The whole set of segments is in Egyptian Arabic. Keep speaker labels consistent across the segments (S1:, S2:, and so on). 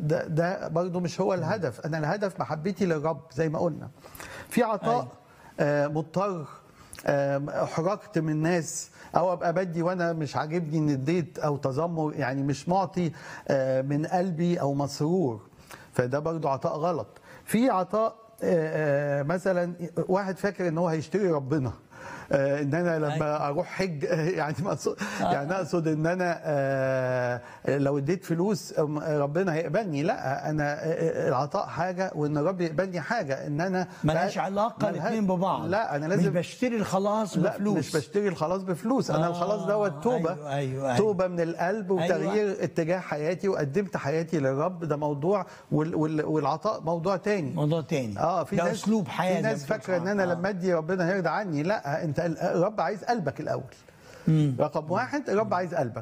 S1: ده, ده برضه مش هو الهدف انا الهدف محبتي للرب زي ما قلنا في عطاء آه مضطر آه، احرجت من ناس او ابقى بدي وانا مش عاجبني ان اديت او تذمر يعني مش معطي آه، من قلبي او مسرور فده برضه عطاء غلط في عطاء آه، آه، مثلا واحد فاكر ان هو هيشتري ربنا آه، ان انا لما اروح حج يعني مقصود يعني اقصد ان انا آه، لو اديت فلوس أم- ربنا هيقبلني لا انا آه، العطاء حاجه وان الرب يقبلني حاجه ان انا
S2: ملهاش علاقه
S1: ملها-
S2: الاثنين ببعض
S1: لا انا
S2: مش
S1: لازم
S2: بشتري الخلاص
S1: لا
S2: بفلوس
S1: مش بشتري الخلاص بفلوس انا
S2: آه،
S1: الخلاص دوت توبه
S2: أيوة، أيوة، أيوة.
S1: توبه من القلب وتغيير
S2: أيوة.
S1: اتجاه حياتي وقدمت حياتي للرب ده موضوع وال وال والعطاء موضوع تاني
S2: موضوع تاني
S1: اه في
S2: ده
S1: ناس
S2: اسلوب حياه
S1: في
S2: زي
S1: ناس
S2: ما بتقول
S1: فاكره ان انا
S2: آه.
S1: لما ادي ربنا هيرضى عني لا انت ال- الرب عايز قلبك الاول رقم واحد الرب عايز قلبك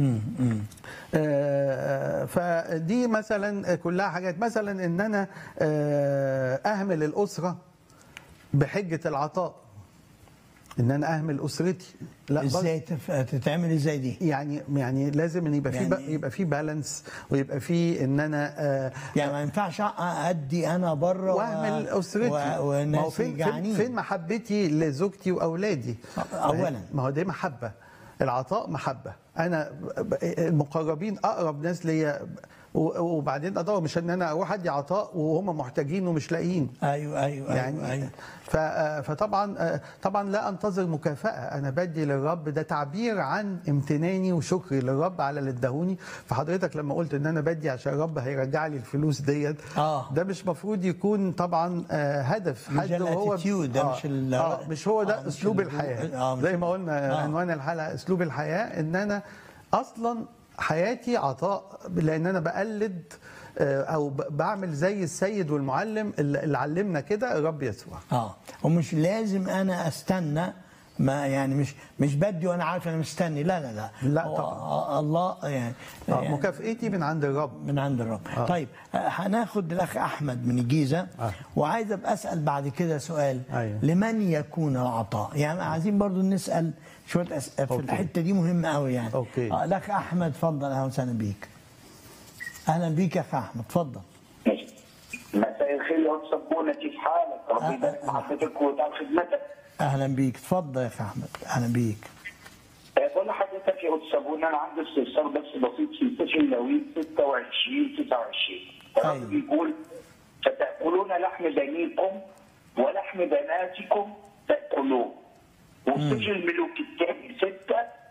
S1: آه، فدي مثلا كلها حاجات مثلا ان انا آه، اهمل الاسره بحجه العطاء ان انا اهمل اسرتي لا برضه
S2: ازاي تف... تتعمل ازاي دي
S1: يعني يعني لازم ان يبقى في
S2: يعني-
S1: يعني يبقى في بالانس ويبقى في ان انا آه،
S2: يعني ما ينفعش ادي انا بره
S1: واهمل اسرتي
S2: و...
S1: ما هو
S2: والناس
S1: فين فين,
S2: جعانين
S1: فين محبتي لزوجتي واولادي
S2: أولاً.
S1: ما هو دي محبه العطاء محبه انا ب- ب- المقربين اقرب ناس ليا و- وبعدين ادور مش ان انا اروح ادي عطاء وهم محتاجين ومش لاقيين
S2: ايوه ايوه
S1: يعني
S2: ايوه, أيوة.
S1: ف- فطبعا طبعا لا انتظر مكافاه انا بدي للرب ده تعبير عن امتناني وشكري للرب على اللي اداهوني فحضرتك لما قلت ان انا بدي عشان الرب هيرجع لي الفلوس ديت
S2: آه.
S1: ده مش مفروض يكون طبعا آه، هدف
S2: مش الاتيتيود، ده مش ال-
S1: آه مش هو ده
S2: آه، مش
S1: اسلوب
S2: ال-
S1: الحياه
S2: آه، مش
S1: زي ما قلنا
S2: آه.
S1: عنوان الحلقه اسلوب الحياه ان انا اصلا حياتي عطاء لان انا بقلد آه، او ب- بعمل زي السيد والمعلم اللي اللي علمنا كده الرب يسوع
S2: اه ومش لازم انا استنى ما يعني مش مش بدي وانا عارف انا مستني لا لا لا
S1: لا
S2: هو
S1: طبعاً.
S2: آه، الله يعني,
S1: آه،
S2: يعني
S1: مكافئتي من عند الرب
S2: من عند الرب آه. طيب آه، هناخد الاخ احمد من الجيزه
S1: آه.
S2: وعايز ابقى اسال بعد كده سؤال
S1: أيوة.
S2: لمن يكون العطاء يعني عايزين برضو نسال شويه اسئله في
S1: أوكي.
S2: الحته دي مهمه قوي يعني
S1: أوكي.
S2: آه الاخ احمد اتفضل اهلا وسهلا بيك اهلا بيك يا اخ احمد اتفضل
S3: مساء الخير يا أستاذ سبونة كيف حالك؟ ربي يبارك محبتك ويطال خدمتك.
S2: اهلا بيك اتفضل يا اخ احمد اهلا بيك
S3: آه، بقول لحضرتك يا أستاذ سبونة أنا عندي استفسار بس بسيط في سفر اللاويين 26 29
S2: أيوة.
S3: الرب بيقول فتأكلون لحم بنيكم ولحم بناتكم تأكلون وفي سفر الملوك الثاني 6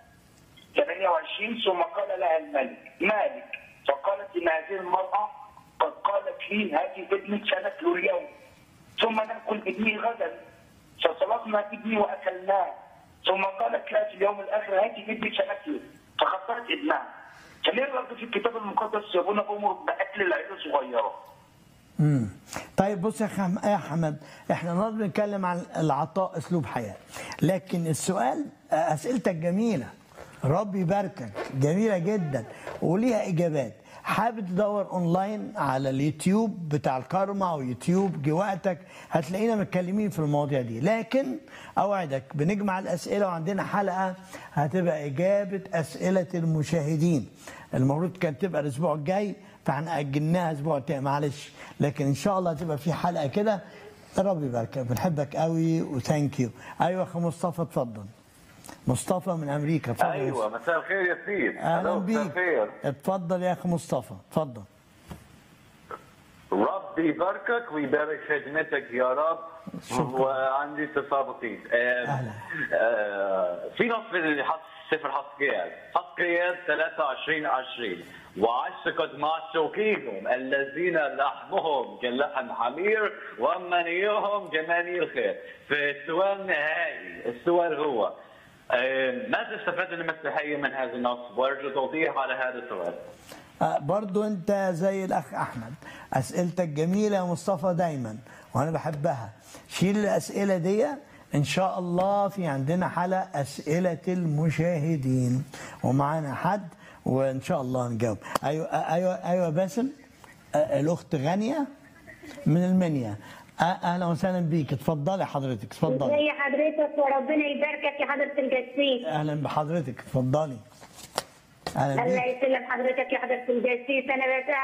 S3: 28 ثم قال لها الملك مالك فقالت ان هذه المراه قد قالت لي هاتي ابنك سناكل اليوم ثم ناكل ابني غدا فصلبنا ابني واكلناه ثم قالت لا في اليوم الاخر هاتي ابنك سناكله فخسرت ابنها فليه الرب في الكتاب المقدس يابونا امر باكل العيله الصغيره
S2: امم طيب بص يا خم... يا احمد احنا النهارده بنتكلم عن العطاء اسلوب حياه لكن السؤال اسئلتك جميله رب يباركك جميله جدا وليها اجابات حابب تدور اونلاين على اليوتيوب بتاع الكارما او يوتيوب جه وقتك هتلاقينا متكلمين في المواضيع دي لكن اوعدك بنجمع الاسئله وعندنا حلقه هتبقى اجابه اسئله المشاهدين المفروض كانت تبقى الاسبوع الجاي فاحنا اجلناها اسبوع تاني معلش لكن ان شاء الله هتبقى في حلقه كده رب يباركك بنحبك قوي وثانك يو ايوه اخ مصطفى اتفضل مصطفى من امريكا اتفضل يا
S4: ايوه
S2: يوسف.
S4: مساء الخير يا سيد
S2: اهلا
S4: ألو، مساء
S2: بيك
S4: الخير
S2: اتفضل يا اخ مصطفى اتفضل
S4: ربي يباركك ويبارك خدمتك يا رب
S2: شكراً.
S4: وعندي اتصال بسيط آه،
S2: أهلاً.
S4: آه، في نص في حس- سفر حسقيال حسقيال 23 20 وعشقت معشوقيهم الذين لحمهم كلحم حمير ومنيهم كمني الخير فالسؤال النهائي السؤال هو آه، ماذا استفاد المسيحية من هذا النص وارجو توضيح على هذا السؤال
S2: آه، برضو انت زي الاخ احمد اسئلتك جميله يا مصطفى دايما وانا بحبها شيل الاسئله دي ان شاء الله في عندنا حلقه اسئله المشاهدين ومعانا حد وان شاء الله نجاوب ايوه آه، ايوه ايوه باسل آه، الاخت غانيه من المنيا آه، اهلا وسهلا بيك اتفضلي حضرتك اتفضلي
S5: ازي حضرتك وربنا يباركك يا حضرة الجسيس
S2: اهلا بحضرتك اتفضلي اهلا
S5: الله
S2: بيك
S5: يسلم حضرتك يا حضرة الجسيس انا بس